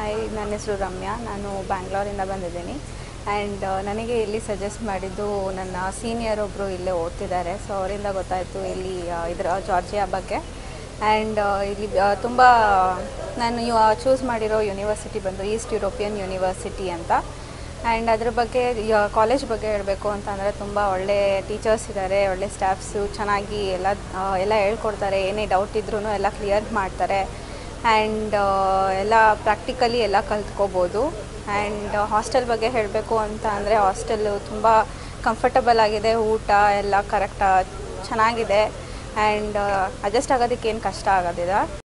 hi ನನ್ನ ಹೆಸರು ರಮ್ಯಾ ನಾನು ಬ್ಯಾಂಗ್ಳೂರಿಂದ ಬಂದಿದ್ದೀನಿ ಆ್ಯಂಡ್ ನನಗೆ ಇಲ್ಲಿ ಸಜೆಸ್ಟ್ ಮಾಡಿದ್ದು ನನ್ನ ಸೀನಿಯರ್ ಒಬ್ಬರು ಇಲ್ಲೇ ಓದ್ತಿದ್ದಾರೆ ಸೊ ಅವರಿಂದ ಗೊತ್ತಾಯಿತು ಇಲ್ಲಿ ಆ, ಇದರ ಜಾರ್ಜಿಯಾ ಬಗ್ಗೆ ಆ್ಯಂಡ್ ಇಲ್ಲಿ ತುಂಬ ನಾನು ಚೂಸ್ ಮಾಡಿರೋ ಯೂನಿವರ್ಸಿಟಿ ಬಂದು ಈಸ್ಟ್ ಯುರೋಪಿಯನ್ ಯೂನಿವರ್ಸಿಟಿ ಅಂತ ಆ್ಯಂಡ್ ಅದ್ರ ಬಗ್ಗೆ ಕಾಲೇಜ್ ಬಗ್ಗೆ ಹೇಳಬೇಕು ಅಂತಂದರೆ ತುಂಬ ಒಳ್ಳೆ ಟೀಚರ್ಸ್ ಇದ್ದಾರೆ ಒಳ್ಳೆ ಸ್ಟಾಫ್ಸು ಚೆನ್ನಾಗಿ ಎಲ್ಲ ಆ, ಎಲ್ಲ ಹೇಳ್ಕೊಡ್ತಾರೆ ಏನೇ ಡೌಟ್ ಇದ್ರೂ ಎಲ್ಲ ಕ್ಲಿಯರ್ ಮಾಡ್ತಾರೆ ಆ್ಯಂಡ್ ಎಲ್ಲ ಪ್ರಾಕ್ಟಿಕಲಿ ಎಲ್ಲ ಕಲ್ತ್ಕೋಬೋದು ಆ್ಯಂಡ್ ಹಾಸ್ಟೆಲ್ ಬಗ್ಗೆ ಹೇಳಬೇಕು ಅಂತ ಅಂದರೆ ಹಾಸ್ಟೆಲ್ಲು ತುಂಬ ಕಂಫರ್ಟಬಲ್ ಆಗಿದೆ ಊಟ ಎಲ್ಲ ಕರೆಕ್ಟ್ ಚೆನ್ನಾಗಿದೆ ಆ್ಯಂಡ್ ಅಡ್ಜಸ್ಟ್ ಆಗೋದಕ್ಕೆ ಏನು ಕಷ್ಟ ಆಗೋದಿಲ್ಲ